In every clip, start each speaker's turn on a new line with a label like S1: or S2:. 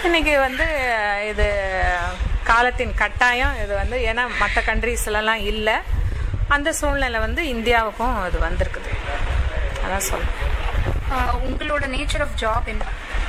S1: இன்னைக்கு வந்து இது காலத்தின் கட்டாயம் இது வந்து ஏன்னா மற்ற கண்ட்ரீஸ்லலாம் இல்லை அந்த சூழ்நிலை வந்து இந்தியாவுக்கும் இது வந்திருக்குது அதான் சொல்றேன்
S2: ஆஹ் உங்களோட நேச்சர் ஆஃப் ஜாப் என்ன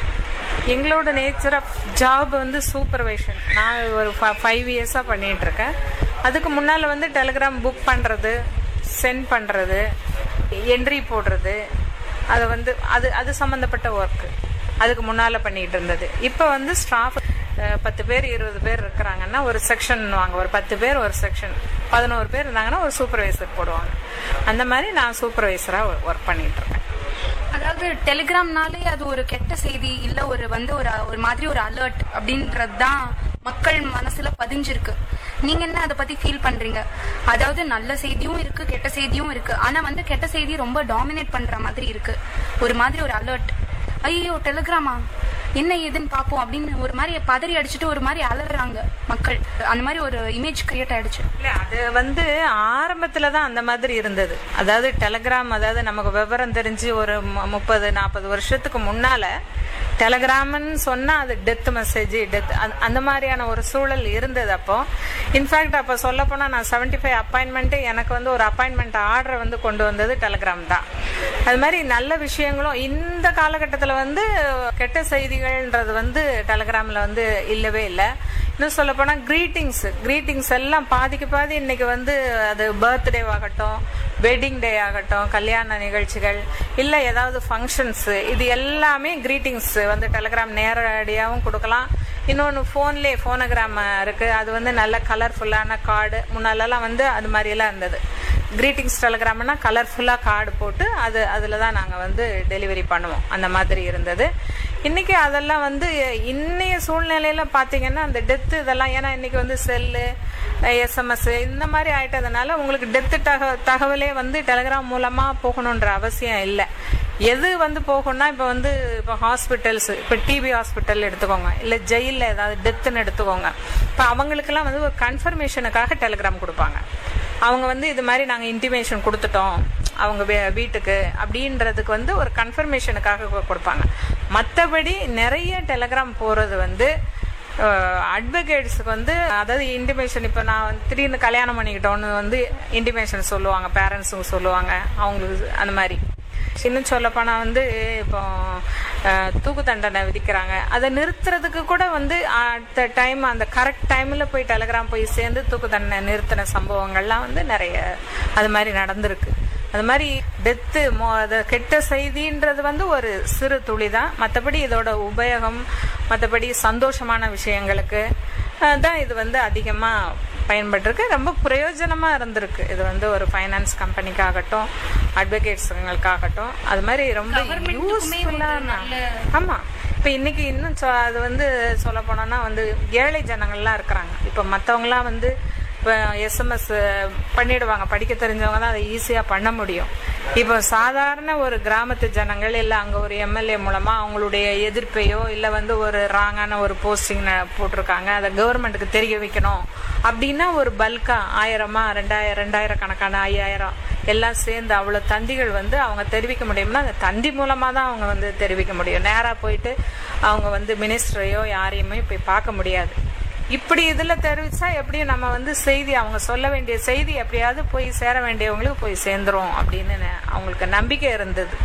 S1: எங்களோட நேச்சர் ஆஃப் ஜாப் வந்து சூப்பர்வைஷன் நான் ஒரு ஃபைவ் இயர்ஸாக பண்ணிட்டு இருக்கேன் அதுக்கு முன்னால் வந்து டெலிகிராம் புக் பண்ணுறது சென்ட் பண்ணுறது என்ட்ரி போடுறது அது வந்து அது அது சம்மந்தப்பட்ட ஒர்க்கு அதுக்கு முன்னால் பண்ணிட்டு இருந்தது இப்போ வந்து ஸ்டாஃப் பத்து பேர் இருபது பேர் இருக்கிறாங்கன்னா ஒரு செக்ஷன் வாங்க ஒரு பத்து பேர் ஒரு செக்ஷன் பதினோரு பேர் இருந்தாங்கன்னா ஒரு சூப்பர்வைசர் போடுவாங்க அந்த மாதிரி நான் சூப்பர்வைசராக ஒர்க் பண்ணிட்டு இருக்கேன்
S2: அதாவது டெலிகிராம்னாலே அது ஒரு கெட்ட செய்தி இல்ல ஒரு வந்து ஒரு ஒரு மாதிரி ஒரு அலர்ட் அப்படின்றது தான் மக்கள் மனசுல பதிஞ்சிருக்கு நீங்க என்ன அதை பத்தி ஃபீல் பண்றீங்க அதாவது நல்ல செய்தியும் இருக்கு கெட்ட செய்தியும் இருக்கு ஆனா வந்து கெட்ட செய்தி ரொம்ப டாமினேட் பண்ற மாதிரி இருக்கு ஒரு மாதிரி ஒரு அலர்ட் ஐயோ டெலிகிராமா என்ன ஏதுன்னு பாப்போம் அப்படின்னு ஒரு மாதிரி பதறி அடிச்சுட்டு ஒரு மாதிரி அலறாங்க மக்கள் அந்த மாதிரி ஒரு இமேஜ் கிரியேட் ஆயிடுச்சு
S1: இல்ல அது வந்து ஆரம்பத்துல தான் அந்த மாதிரி இருந்தது அதாவது டெலகிராம் அதாவது நமக்கு விவரம் தெரிஞ்சு ஒரு மு- முப்பது நாற்பது வருஷத்துக்கு முன்னால டெலகிராம்னு சொன்னா அது டெத் மெசேஜ் டெத் அந்த மாதிரியான ஒரு சூழல் இருந்தது அப்போ இன்ஃபேக்ட் அப்போ சொல்ல போனா நான் செவன்டி ஃபைவ் அப்பாயின்மெண்ட் எனக்கு வந்து ஒரு அப்பாயின்மெண்ட் ஆர்டர் வந்து கொண்டு வந்தது டெலகிராம் தான் அது மாதிரி நல்ல விஷயங்களும் இந்த காலகட்டத்தில் வந்து கெட்ட செய்திகள்ன்றது வந்து டெலகிராம்ல வந்து இல்லவே இல்லை இன்னும் சொல்ல போனா கிரீட்டிங்ஸ் கிரீட்டிங்ஸ் எல்லாம் பாதிக்கு பாதி இன்னைக்கு வந்து அது பர்த்டே ஆகட்டும் வெட்டிங் டே ஆகட்டும் கல்யாண நிகழ்ச்சிகள் இல்ல ஏதாவது ஃபங்க்ஷன்ஸ் இது எல்லாமே கிரீட்டிங்ஸ் வந்து டெலிகிராம் நேரடியாகவும் கொடுக்கலாம் இன்னொன்று ஃபோன்லேயே ஃபோனோகிராம் இருக்கு அது வந்து நல்ல கலர்ஃபுல்லான கார்டு முன்னாலெல்லாம் வந்து அது மாதிரியெல்லாம் இருந்தது கிரீட்டிங்ஸ் டெலிகிராம்னா கலர்ஃபுல்லாக கார்டு போட்டு அது அதில் தான் நாங்கள் வந்து டெலிவரி பண்ணுவோம் அந்த மாதிரி இருந்தது இன்னைக்கு அதெல்லாம் வந்து இன்னைய சூழ்நிலையில பார்த்தீங்கன்னா அந்த டெத்து இதெல்லாம் ஏன்னா இன்னைக்கு வந்து செல்லு எஸ்எம்எஸ் இந்த மாதிரி ஆயிட்டதுனால உங்களுக்கு டெத்து தக தகவலே வந்து டெலிகிராம் மூலமா போகணுன்ற அவசியம் இல்லை எது வந்து போகணும்னா இப்போ வந்து இப்போ ஹாஸ்பிட்டல்ஸ் இப்போ டிபி ஹாஸ்பிட்டல் எடுத்துக்கோங்க இல்லை ஜெயிலில் ஏதாவது டெத்துன்னு எடுத்துக்கோங்க இப்போ அவங்களுக்கெல்லாம் வந்து ஒரு கன்ஃபர்மேஷனுக்காக டெலிகிராம் கொடுப்பாங்க அவங்க வந்து இது மாதிரி நாங்கள் இன்டிமேஷன் கொடுத்துட்டோம் அவங்க வீ- வீட்டுக்கு அப்படின்றதுக்கு வந்து ஒரு கன்ஃபர்மேஷனுக்காக கொ- கொடுப்பாங்க மற்றபடி நிறைய டெலிகிராம் போகிறது வந்து அட்வொகேட்ஸுக்கு வந்து அதாவது இன்டிமேஷன் இப்போ நான் வந்து திடீர்னு கல்யாணம் பண்ணிக்கிட்டோன்னு வந்து இன்டிமேஷன் சொல்லுவாங்க பேரண்ட்ஸுங்க சொல்லுவாங்க அவங்களுக்கு அந்த மாதிரி இன்னும் சொல்லப்போனால் வந்து இப்போ அஹ், தூக்கு தண்டனை விதிக்கிறாங்க அதை நிறுத்துறதுக்கு கூட வந்து அட் டைம் அந்த கரெக்ட் டைமில் போய் டெலிகிராம் போய் சேர்ந்து தூக்கு தண்டனை நிறுத்தின சம்பவங்கள்லாம் வந்து நிறைய அது மாதிரி நடந்திருக்கு அது மாதிரி டெத்து அது கெட்ட செய்தின்றது வந்து ஒரு சிறு துளி தான் மற்றபடி இதோட உபயோகம் மற்றபடி சந்தோஷமான விஷயங்களுக்கு அஹ், தான் இது வந்து அதிகமாக பயன்பட்டிருக்கு ரொம்ப பிரயோஜனமா இருந்திருக்கு இது வந்து ஒரு ஃபைனான்ஸ் கம்பெனிக்காகட்டும் அட்வொகேட்ஸுங்களுக்காகட்டும் அது மாதிரி ரொம்ப யூஸ்ஃபுல்லான ஆமா இப்ப இன்னைக்கு இன்னும் சொ- அது வந்து சொல்ல போனோம்னா வந்து ஏழை ஜனங்கள்லாம் இருக்கிறாங்க இப்ப மத்தவங்கலாம் வந்து இப்போ எஸ்எம்எஸ் பண்ணிடுவாங்க படிக்க தெரிஞ்சவங்க தான் அதை ஈஸியாக பண்ண முடியும் இப்போ சாதாரண ஒரு கிராமத்து ஜனங்கள் இல்லை அங்கே ஒரு எம்எல்ஏ மூலமாக அவங்களுடைய எதிர்ப்பையோ இல்லை வந்து ஒரு ராங்கான ஒரு போஸ்டிங் போட்டிருக்காங்க அதை கவர்மெண்ட்டுக்கு தெரிய வைக்கணும் அப்படின்னா ஒரு பல்கா ஆயிரமா ரெண்டாயிரம் ரெண்டாயிரம் கணக்கான ஐயாயிரம் எல்லாம் சேர்ந்து அவ்வளோ தந்திகள் வந்து அவங்க தெரிவிக்க முடியும்னா அந்த தந்தி மூலமாக தான் அவங்க வந்து தெரிவிக்க முடியும் நேராக போயிட்டு அவங்க வந்து மினிஸ்டரையோ யாரையுமே போய் பார்க்க முடியாது இப்படி இதில் தெரிவிச்சா எப்படியும் நம்ம வந்து செய்தி அவங்க சொல்ல வேண்டிய செய்தி எப்படியாவது போய் சேர வேண்டியவங்களுக்கு போய் சேர்ந்துரும் அப்படின்னு ந- அவங்களுக்கு நம்பிக்கை இருந்தது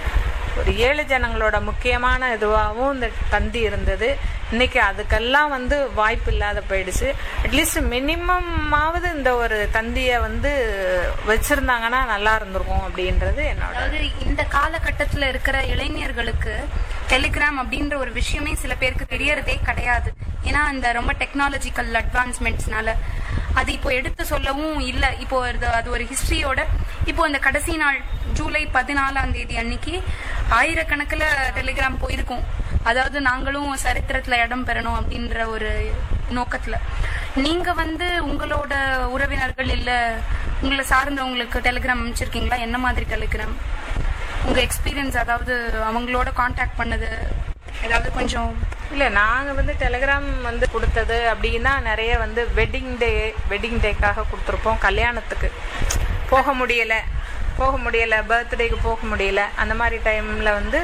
S1: ஒரு ஏழு ஜனங்களோட முக்கியமான இதுவாகவும் இந்த தந்தி இருந்தது இன்னைக்கு அதுக்கெல்லாம் வந்து வாய்ப்பு இல்லாத போயிடுச்சு அட்லீஸ்ட் மினிமமாவது இந்த ஒரு தந்தியை வந்து வச்சிருந்தாங்கன்னா நல்லா இருந்திருக்கும் அப்படின்றது என்னோட
S2: அதாவது இந்த காலகட்டத்துல இருக்கிற இளைஞர்களுக்கு டெலிகிராம் அப்படின்ற ஒரு விஷயமே சில பேருக்கு தெரியறதே கிடையாது ஏன்னா அந்த ரொம்ப டெக்னாலஜிக்கல் அட்வான்ஸ்மெண்ட்ஸ்னால அது இப்போ எடுத்து சொல்லவும் இல்ல இப்போ அது- அது ஒரு ஹிஸ்டரியோட இப்போ அந்த கடைசி நாள் ஜூலை பதினாலாம் தேதி அன்னைக்கு ஆயிரக்கணக்கில் டெலிகிராம் போயிருக்கும் அதாவது நாங்களும் சரித்திரத்துல இடம் பெறணும் அப்படின்ற ஒரு நோக்கத்துல நீங்க வந்து உங்களோட உறவினர்கள் இல்ல உங்களை சார்ந்தவங்களுக்கு டெலிகிராம் அனுப்பிச்சிருக்கீங்களா என்ன மாதிரி டெலிகிராம் உங்க எக்ஸ்பீரியன்ஸ் அதாவது அவங்களோட காண்டாக்ட் பண்ணது ஏதாவது கொஞ்சம்
S1: இல்ல நாங்க வந்து டெலிகிராம் வந்து கொடுத்தது அப்படின்னா நிறைய வந்து வெட்டிங் டே வெட்டிங் டேக்காக கொடுத்துருப்போம் கல்யாணத்துக்கு போக முடியல போக முடியல பர்த்டேக்கு போக முடியல அந்த மாதிரி டைம்ல வந்து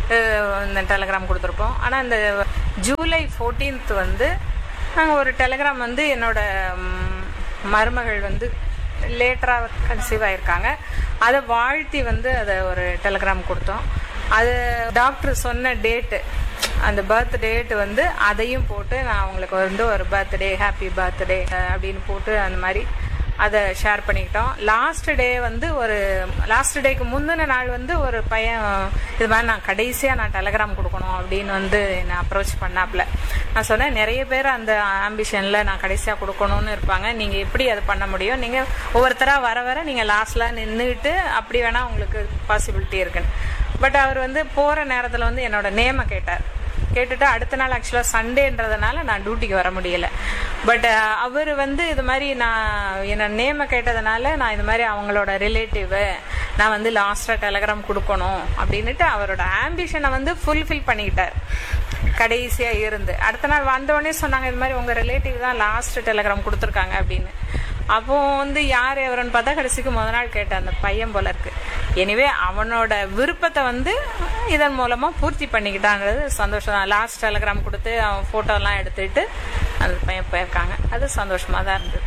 S1: அஹ், இந்த டெலகிராம் கொடுத்துருப்போம் ஆனால் இந்த ஜூலை 14th வந்து நாங்கள் ஒரு டெலகிராம் வந்து என்னோட ம், மருமகள் வந்து லேட்டராக கன்சீவ் ஆயிருக்காங்க அதை வாழ்த்தி வந்து அதை ஒரு டெலகிராம் கொடுத்தோம் அது டாக்டர் சொன்ன டேட்டு அந்த பர்த் டேட் வந்து அதையும் போட்டு நான் அவங்களுக்கு வந்து ஒரு பர்த்டே ஹாப்பி பர்த்டே அப்படின்னு போட்டு அந்த மாதிரி அதை ஷேர் பண்ணிக்கிட்டோம் லாஸ்ட் டே வந்து ஒரு லாஸ்ட் டேக்கு முந்தின நாள் வந்து ஒரு பையன் இது மாதிரி நான் கடைசியாக நான் டெலகிராம் கொடுக்கணும் அப்படின்னு வந்து என்னை அப்ரோச் பண்ணாப்புல நான் சொன்னேன் நிறைய பேர் அந்த ஆம்பிஷனில் நான் கடைசியாக கொடுக்கணும்னு இருப்பாங்க நீங்கள் எப்படி அது பண்ண முடியும் நீங்கள் ஒவ்வொருத்தராக வர வர நீங்கள் லாஸ்ட்டில் நின்றுட்டு அப்படி வேணால் உங்களுக்கு பாசிபிலிட்டி இருக்குன்னு பட் அவர் வந்து போகிற நேரத்தில் வந்து என்னோட நேமை கேட்டார் கேட்டுட்டு அடுத்த நாள் ஆக்சுவலாக சண்டேன்றதுனால நான் டியூட்டிக்கு வர முடியல பட் அவர் வந்து இது மாதிரி நான் என்ன நேமை கேட்டதுனால நான் இது மாதிரி அவங்களோட ரிலேட்டிவ் நான் வந்து லாஸ்ட்டாக டெலகிராம் கொடுக்கணும் அப்படின்னுட்டு அவரோட ஆம்பிஷனை வந்து ஃபுல்ஃபில் பண்ணிக்கிட்டார் கடைசியா இருந்து அடுத்த நாள் வந்த உடனே சொன்னாங்க இது மாதிரி உங்க ரிலேட்டிவ் தான் லாஸ்ட் டெலகிராம் கொடுத்துருக்காங்க அப்படின்னு அப்போ வந்து யார் எவரன்னு பார்த்தா கடைசிக்கு முத நாள் கேட்டேன் அந்த பையன் போல இருக்கு எனிவே அவனோட விருப்பத்தை வந்து இதன் மூலமா பூர்த்தி பண்ணிக்கிட்டான்றது சந்தோஷம் தான் லாஸ்ட் டெலகிராம் கொடுத்து அவன் போட்டோ எல்லாம் எடுத்துட்டு அந்த பையன் போயிருக்காங்க அது சந்தோஷமா தான் இருந்தது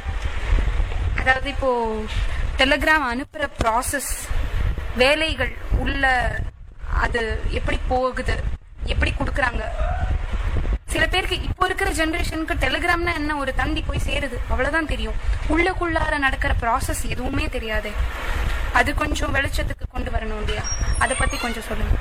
S2: அதாவது இப்போ டெலிகிராம் அனுப்புற ப்ராசஸ் வேலைகள் உள்ள அது எப்படி போகுது எப்படி கொடுக்குறாங்க சில பேருக்கு இப்போ இருக்கிற ஜெனரேஷனுக்கு டெலிகிராம்னா என்ன ஒரு தந்தி போய் சேருது அவ்வளவுதான் தெரியும் உள்ளுக்குள்ளார நடக்கிற ப்ராசஸ் எதுவுமே தெரியாதே அது கொஞ்சம் வெளிச்சத்துக்கு கொண்டு வரணும் இல்லையா அதை பத்தி கொஞ்சம் சொல்லுங்க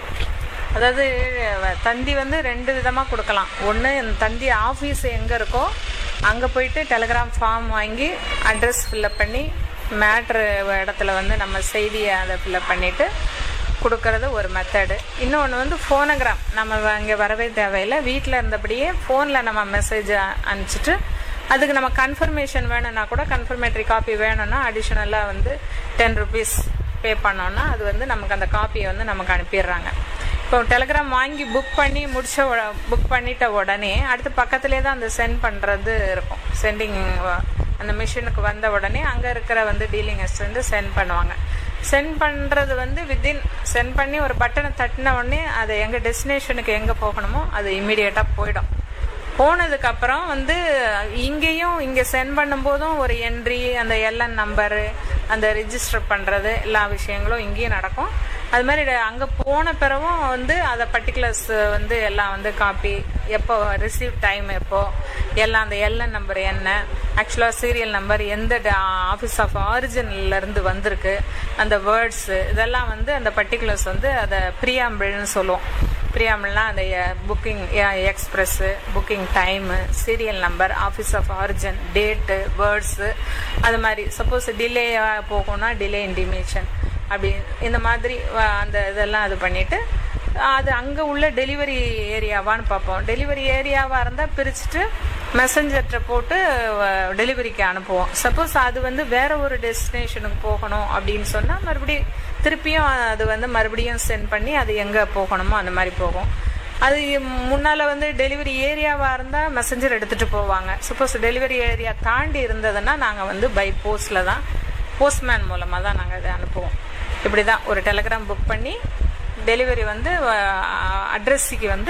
S1: அதாவது அஹ், தந்தி வந்து ரெண்டு விதமாக கொடுக்கலாம் ஒன்று தந்தி ஆஃபீஸ் எங்கே இருக்கோ அங்கே போயிட்டு டெலிகிராம் ஃபார்ம் வாங்கி அட்ரஸ் ஃபில்அப் பண்ணி மேட்ரு இடத்துல வந்து நம்ம செய்தியை அதை ஃபில்அப் பண்ணிவிட்டு கொடுக்கறது ஒரு மெத்தடு இன்னொன்று வந்து ஃபோனோகிராம் நம்ம அங்கே வரவே தேவையில்லை வீட்டில் இருந்தபடியே ஃபோனில் நம்ம மெசேஜ் அனுப்பிச்சிட்டு அதுக்கு நம்ம கன்ஃபர்மேஷன் வேணும்னா கூட கன்ஃபர்மேட்டரி காப்பி வேணும்னா அடிஷ்னலாக வந்து டென் ருபீஸ் பே பண்ணோம்னா அது வந்து நமக்கு அந்த காப்பியை வந்து நமக்கு அனுப்பிடுறாங்க இப்போ டெலிகிராம் வாங்கி புக் பண்ணி முடிச்ச புக் பண்ணிட்ட உடனே அடுத்து பக்கத்துலேயே தான் அந்த சென்ட் பண்ணுறது இருக்கும் சென்டிங் அந்த மிஷினுக்கு வந்த உடனே அங்கே இருக்கிற வந்து டீலிங் வந்து சென்ட் பண்ணுவாங்க சென்ட் பண்ணுறது வந்து வித்தின் சென்ட் பண்ணி ஒரு பட்டனை தட்டின உடனே அது எங்கள் டெஸ்டினேஷனுக்கு எங்கே போகணுமோ அது இமீடியட்டாக போயிடும் போனதுக்கு அப்புறம் வந்து இங்கேயும் இங்க சென்ட் பண்ணும்போதும் ஒரு என்ட்ரி அந்த எல்என் நம்பரு அந்த ரிஜிஸ்டர் பண்றது எல்லா விஷயங்களும் இங்கேயும் நடக்கும் அது மாதிரி ட- அங்க போன பிறகும் வந்து அதை பர்டிகுலர்ஸ் வந்து எல்லாம் வந்து காப்பி எப்போ ரிசீவ் டைம் எப்போ எல்லாம் அந்த எல்என் நம்பர் என்ன ஆக்சுவலா சீரியல் நம்பர் எந்த ஆஃபீஸ் ஆஃப் ஆரிஜின்ல இருந்து வந்திருக்கு அந்த வேர்ட்ஸ் இதெல்லாம் வந்து அந்த பர்டிகுலர்ஸ் வந்து அதை ப்ரியாம்பிள்னு சொல்லுவோம் பிரியாமல்லாம் அந்த booking express booking time serial number office of origin date words அது மாதிரி சப்போஸ் டிலே போகும்னா டிலே இன்டிமேஷன் அப்படி இந்த மாதிரி அஹ், அந்த இதெல்லாம் இது பண்ணிட்டு அது அங்கே உள்ள டெலிவரி ஏரியாவான்னு பார்ப்போம் டெலிவரி ஏரியாவாக இருந்தால் பிரிச்சுட்டு மெசஞ்சர்கிட்ட போட்டு டெலிவரிக்கு அனுப்புவோம் சப்போஸ் அது வந்து வேற ஒரு டெஸ்டினேஷனுக்கு போகணும் அப்படின்னு சொன்னால் மறுபடியும் திருப்பியும் அது வந்து மறுபடியும் சென்ட் பண்ணி அது எங்கே போகணுமோ அந்த மாதிரி போகும் அது முன்னால வந்து டெலிவரி ஏரியாவா இருந்தா மெசஞ்சர் எடுத்துட்டு போவாங்க சப்போஸ் டெலிவரி ஏரியா தாண்டி இருந்ததுன்னா நாங்க வந்து பை போஸ்ட்ல தான் போஸ்ட்மேன் மூலமா தான் நாங்க அதை அனுப்புவோம் இப்படிதான் ஒரு டெலிகிராம் புக் பண்ணி டெலிவரி வந்து அட்ரஸுக்கு வந்து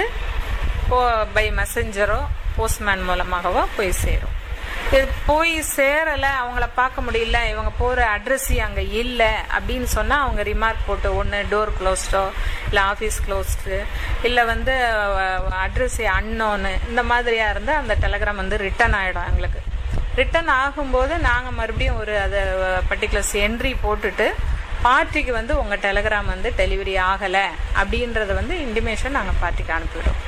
S1: பை மெசஞ்சரோ போஸ்ட்மேன் மூலமாகவோ போய் சேரும் இது போய் சேரல அவங்கள பார்க்க முடியல இவங்க போற அட்ரஸ் அங்க இல்ல அப்படின்னு சொன்னா அவங்க ரிமார்க் போட்டு ஒன்னு டோர் க்ளோஸ்டோ இல்ல ஆபீஸ் க்ளோஸ்டு இல்ல வந்து அட்ரஸ் அன்னோன்னு இந்த மாதிரியா இருந்தா அந்த டெலகிராம் வந்து ரிட்டர்ன் ஆயிடும் எங்களுக்கு ரிட்டர்ன் ஆகும்போது நாங்க மறுபடியும் ஒரு அதை பர்டிகுலர்ஸ் என்ட்ரி போட்டுட்டு பார்ட்டிக்கு வந்து உங்க டெலகிராம் வந்து டெலிவரி ஆகல அப்படின்றத வந்து இன்டிமேஷன் நாங்க பார்ட்டிக்கு அனுப்பிடுறோம்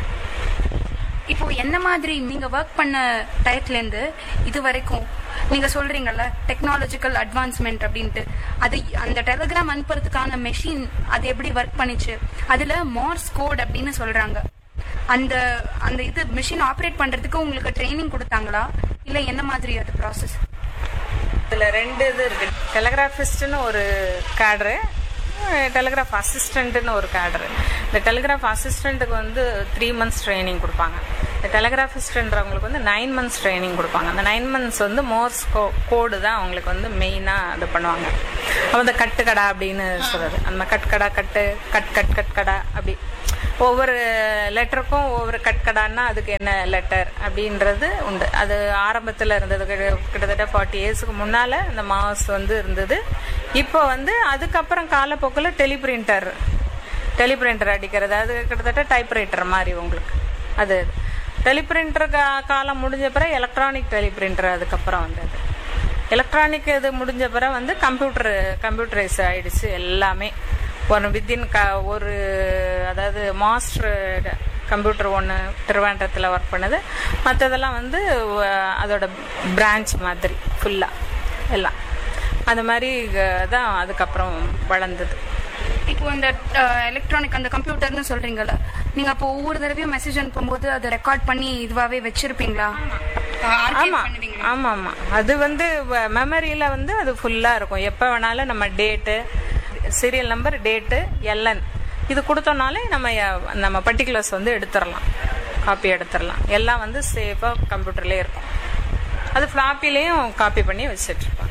S2: இப்போ என்ன மாதிரி நீங்க ஒர்க் பண்ண டயத்துல இருந்து இது வரைக்கும் நீங்க சொல்றீங்கல்ல டெக்னாலஜிக்கல் அட்வான்ஸ்மெண்ட் அப்படின்ட்டு அது அந்த டெலிகிராம் அனுப்புறதுக்கான மெஷின் அது எப்படி ஒர்க் பண்ணிச்சு அதுல மார்ஸ் கோட் அப்படின்னு சொல்றாங்க அந்த அந்த இது மிஷின் ஆப்ரேட் பண்றதுக்கு உங்களுக்கு ட்ரைனிங் கொடுத்தாங்களா இல்ல என்ன மாதிரி அது ப்ராசஸ்
S1: இதுல ரெண்டு இது இருக்கு டெலிகிராஃபிஸ்ட்னு ஒரு கேடரு டெலிகிராஃப் அசிஸ்டன்ட்னு ஒரு கேடரு இந்த டெலிகிராஃப் அசிஸ்டண்ட்டுக்கு வந்து த்ரீ மந்த்ஸ் ட்ரைனிங் கொடுப்பாங்க இந்த டெலிகிராஃபிஸ்ட்ன்றவங்களுக்கு வந்து நைன் மந்த்ஸ் ட்ரைனிங் கொடுப்பாங்க அந்த நைன் மந்த்ஸ் வந்து மோர்ஸ் கோடு தான் அவங்களுக்கு வந்து மெயினாக இது பண்ணுவாங்க அப்போ இந்த கட்டுக்கடா அப்படின்னு சொல்றது அந்த மாதிரி கட்கடா கட்டு கட் கட் கட் கடா அப்படி ஒவ்வொரு லெட்டருக்கும் ஒவ்வொரு கட்கடான்னா அதுக்கு என்ன லெட்டர் அப்படின்றது உண்டு அது ஆரம்பத்தில் இருந்தது கிட்ட- கிட்டத்தட்ட ஃபார்ட்டி இயர்ஸ்க்கு முன்னால் இந்த மாஸ் வந்து இருந்தது இப்போ வந்து அதுக்கப்புறம் காலப்போக்கில் டெலிபிரிண்டர் டெலிபிரிண்டர் அடிக்கிறது அது கிட்டத்தட்ட டைப்ரைட்டர் மாதிரி உங்களுக்கு அது டெலிபிரிண்டர் காலம் முடிஞ்ச பிறகு எலக்ட்ரானிக் டெலிபிரிண்டர் அதுக்கப்புறம் வந்தது எலக்ட்ரானிக் இது முடிஞ்ச பிறகு வந்து கம்ப்யூட்டர் கம்ப்யூட்டரைஸ் ஆயிடுச்சு எல்லாமே ஒரு வித்தின் க ஒரு அதாவது மாஸ்டர் கம்ப்யூட்டர் ஒன்று திருவாண்டத்தில் ஒர்க் பண்ணுது மற்றதெல்லாம் வந்து அஹ், அதோட பிரான்ச் மாதிரி ஃபுல்லாக எல்லாம் அந்த மாதிரி அஹ், தான் அதுக்கப்புறம் வளர்ந்தது
S2: இப்போ இந்த எலக்ட்ரானிக் அந்த கம்ப்யூட்டர்னு சொல்றீங்கல்ல நீங்க அப்போ ஒவ்வொரு தடவையும் மெசேஜ் அனுப்பும்போது அதை ரெக்கார்ட் பண்ணி இதுவாவே வச்சிருப்பீங்களா Archive
S1: ஆமா
S2: பண்ணுவீங்களா?
S1: ஆமா ஆமா அது வந்து மெமரியில வந்து அது ஃபுல்லா இருக்கும் எப்ப வேணாலும் நம்ம date serial number date LN இது கொடுத்தோம்னாலே நம்ம அஹ், நம்ம பர்டிகுலர்ஸ் வந்து எடுத்துடலாம் காப்பி எடுத்துடலாம் எல்லாம் வந்து சேஃபா கம்ப்யூட்டர்லயே இருக்கும் அது ஃப்ளாப்பிலையும் காப்பி பண்ணி வச்சிட்டு இருப்பாங்க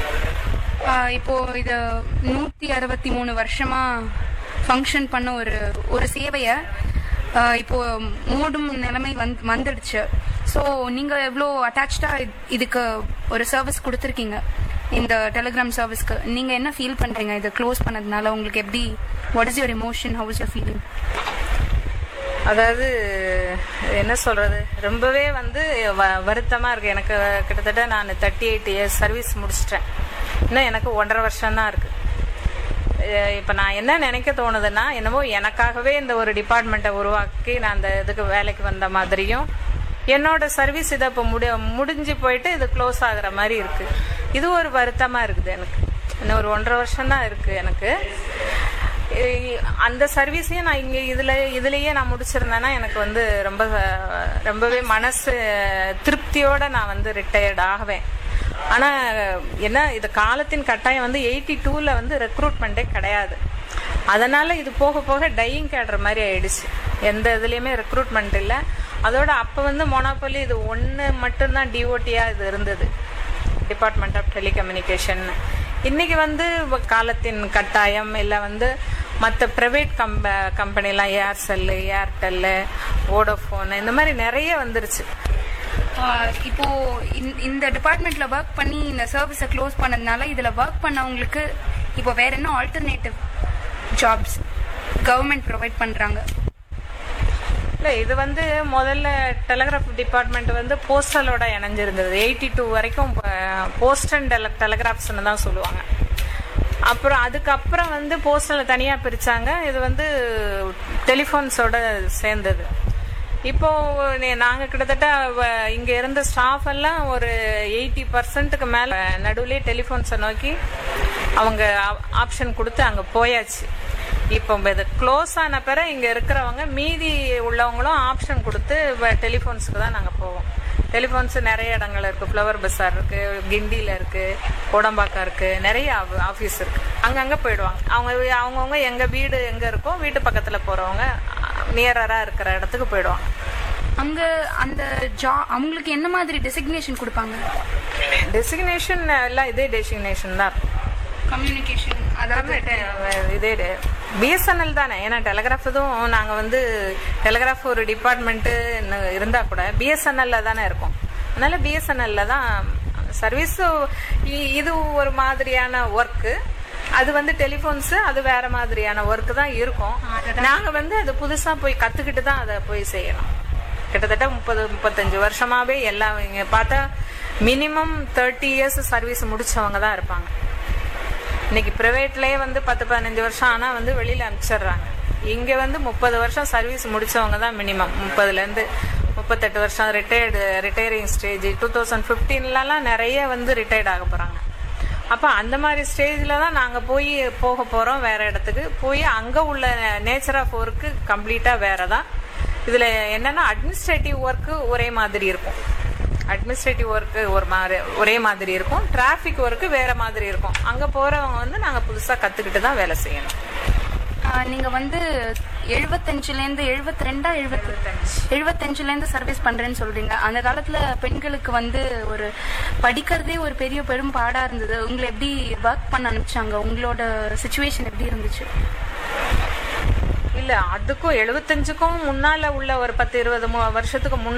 S2: ஆஹ் இப்போ இது நூத்தி அறுபத்தி மூணு வருஷமா ஃபங்க்ஷன் பண்ண ஒரு ஒரு சேவைய ஆஹ் இப்போ மூடும் நிலைமை வந்து வந்துடுச்சு ஸோ நீங்க எவ்வளோ அட்டாச்சா இதுக்கு ஒரு சர்வீஸ் கொடுத்துருக்கீங்க இந்த டெலிகிராம் சர்வீஸ்க்கு நீங்க என்ன ஃபீல் பண்றீங்க இதை க்ளோஸ் பண்ணதுனால உங்களுக்கு எப்படி what is your emotion how is your feeling
S1: அதாவது என்ன சொல்றது ரொம்பவே வந்து வ- வருத்தமா இருக்கு எனக்கு கிட்டத்தட்ட நான் தேர்ட்டி எயிட் இயர்ஸ் சர்வீஸ் முடிச்சிட்டேன் இன்னும் எனக்கு ஒன்றரை வருஷம் தான் இருக்கு அஹ் இப்ப நான் என்ன நினைக்க தோணுதுன்னா என்னமோ எனக்காகவே இந்த ஒரு டிபார்ட்மெண்ட்டை உருவாக்கி நான் அந்த இதுக்கு வேலைக்கு வந்த மாதிரியும் என்னோட சர்வீஸ் இதை இப்போ முடி முடிஞ்சு போயிட்டு இது க்ளோஸ் ஆகுற மாதிரி இருக்கு இது ஒரு வருத்தமா இருக்குது எனக்கு இன்னும் ஒரு ஒன்றரை வருஷம் தான் இருக்கு எனக்கு இ- அந்த சர்வீஸையும் நான் இங்க இதுல இதுலயே நான் முடிச்சிருந்தேன்னா எனக்கு வந்து ரொம்ப அஹ், ரொம்பவே மனசு திருப்தியோட நான் வந்து ரிட்டையர்ட் ஆகுவேன் ஆனா என்ன இது காலத்தின் கட்டாயம் வந்து எயிட்டி டூல வந்து ரெக்ரூட்மெண்ட்டே கிடையாது அதனால இது போக போக டையிங் கேடுற மாதிரி ஆயிடுச்சு எந்த இதுலயுமே ரெக்ரூட்மெண்ட் இல்லை அதோட அப்ப வந்து மொனாப்பொலி இது ஒன்று மட்டும்தான் டிஓடியா இது இருந்தது டிபார்ட்மெண்ட் ஆஃப் டெலிகம்யூனிகேஷன் இன்னைக்கு வந்து வ- காலத்தின் கட்டாயம் இல்லை வந்து மற்ற ப்ரைவேட் கம்ப கம்பெனிலாம் ஏர்செல்லு ஏர்டெல்லு வோடோஃபோன் இந்த மாதிரி நிறைய வந்துருச்சு
S2: இப்போ இந்த- இந்த டிபார்ட்மெண்ட்ல ஒர்க் பண்ணி இந்த சர்வீஸை க்ளோஸ் பண்ணதுனால இதுல ஒர்க் பண்ணவங்களுக்கு இப்போ வேற என்ன ஆல்டர்னேட்டிவ் ஜாப்ஸ் கவர்மெண்ட் ப்ரொவைட் பண்றாங்க
S1: இல்லை இது வந்து முதல்ல டெலகிராஃப் டிபார்ட்மெண்ட் வந்து போஸ்டலோட இணைஞ்சிருந்தது எயிட்டி டூ வரைக்கும் போஸ்ட் அண்ட் டெலகிராஃப்ஸ்னு தான் சொல்லுவாங்க அப்புறம் அதுக்கப்புறம் வந்து போஸ்டலில் தனியாக பிரித்தாங்க இது வந்து டெலிஃபோன்ஸோட சேர்ந்தது இப்போ நே- நாங்க கிட்டத்தட்ட வ- இங்க இருந்த ஸ்டாஃப் எல்லாம் ஒரு எயிட்டி பர்சன்ட்டுக்கு மேல நடுவுலயே டெலிஃபோன்ஸை நோக்கி அவங்க ஆப்ஷன் கொடுத்து அங்க போயாச்சு இப்போ இது க்ளோஸ் ஆன பிறகு இங்க இருக்கிறவங்க மீதி உள்ளவங்களும் ஆப்ஷன் கொடுத்து டெலிஃபோன்ஸுக்கு தான் நாங்க போவோம் டெலிஃபோன்ஸ் நிறைய இடங்கள் இருக்கு ஃப்ளவர் பஸார் இருக்கு கிண்டியில இருக்கு கோடம்பாக்கம் இருக்கு நிறைய ஆஃபீஸ் இருக்கு அங்கங்க போயிடுவாங்க அவங்க அவங்கவுங்க எங்க வீடு எங்க இருக்கோ வீட்டு பக்கத்துல போறவங்க நியரரா இருக்கிற இடத்துக்கு போயிடுவாங்க
S2: அங்க அந்த ஜா அவங்களுக்கு என்ன மாதிரி டெசிக்னேஷன் கொடுப்பாங்க
S1: டெசிக்னேஷன் எல்லாம் இதே டெசிக்னேஷன் தான் இருக்கும்
S2: கம்யூனிகேஷன் அதாவது
S1: இதே பிஎஸ்என்எல் தானே ஏன்னா டெலகிராஃப் இதுவும் நாங்கள் வந்து டெலகிராஃப் ஒரு டிபார்ட்மெண்ட்டு இருந்தால் கூட பிஎஸ்என்எல்ல தானே இருக்கும் அதனால பிஎஸ்என்எல்ல தான் சர்வீஸ் இது ஒரு மாதிரியான ஒர்க்கு அது வந்து டெலிஃபோன்ஸ் அது வேற மாதிரியான ஒர்க் தான் இருக்கும் நாங்க வந்து அது புதுசா போய் கத்துக்கிட்டு தான் அதை போய் செய்யணும் கிட்டத்தட்ட முப்பது முப்பத்தஞ்சு வருஷமாவே எல்லாம் இங்க பார்த்தா மினிமம் தேர்ட்டி இயர்ஸ் சர்வீஸ் முடிச்சவங்க தான் இருப்பாங்க இன்னைக்கு பிரைவேட்லயே வந்து பத்து பதினஞ்சு வருஷம் ஆனா வந்து வெளியில அனுப்பிச்சிடுறாங்க இங்க வந்து முப்பது வருஷம் சர்வீஸ் முடிச்சவங்க தான் மினிமம் முப்பதுல இருந்து முப்பத்தெட்டு வருஷம் retired retiring stage two thousand ஃபிஃப்டீன்லலாம் நிறைய வந்து ரிட்டையர்ட் ஆக போறாங்க அப்ப அந்த மாதிரி ஸ்டேஜ்ல தான் நாங்க போய் போக போறோம் வேற இடத்துக்கு போய் அங்க உள்ள நேச்சர் ஆஃப் ஒர்க்கு கம்ப்ளீட்டா வேற தான் இதுல என்னன்னா அட்மினிஸ்ட்ரேட்டிவ் ஒர்க்கு ஒரே மாதிரி இருக்கும் அட்மினிஸ்ட்ரேட்டிவ் ஒர்க்கு ஒரு மாதிரி ஒரே மாதிரி இருக்கும் டிராஃபிக் ஒர்க்கு வேற மாதிரி இருக்கும் அங்க போறவங்க வந்து நாங்க புதுசா கத்துக்கிட்டு தான் வேலை செய்யணும்
S2: ஆஹ் நீங்க வந்து எழுபத்தஞ்சுல இருந்து எழுபத்தி ரெண்டா எழுபத்தஞ்சு எழுபத்தஞ்சுல இருந்து சர்வீஸ் பண்றேன்னு சொல்றீங்க அந்த காலத்துல பெண்களுக்கு வந்து ஒரு படிக்கிறதே ஒரு பெரிய பெரும் பாடா இருந்தது உங்களை எப்படி ஒர்க் பண்ண அனுப்பிச்சாங்க உங்களோட சுச்சுவேஷன் எப்படி இருந்துச்சு
S1: இல்ல அதுக்கும் எழுபத்தஞ்சுக்கும் முன்னால உள்ள ஒரு பத்து இருபது மு- வருஷத்துக்கு முன்னால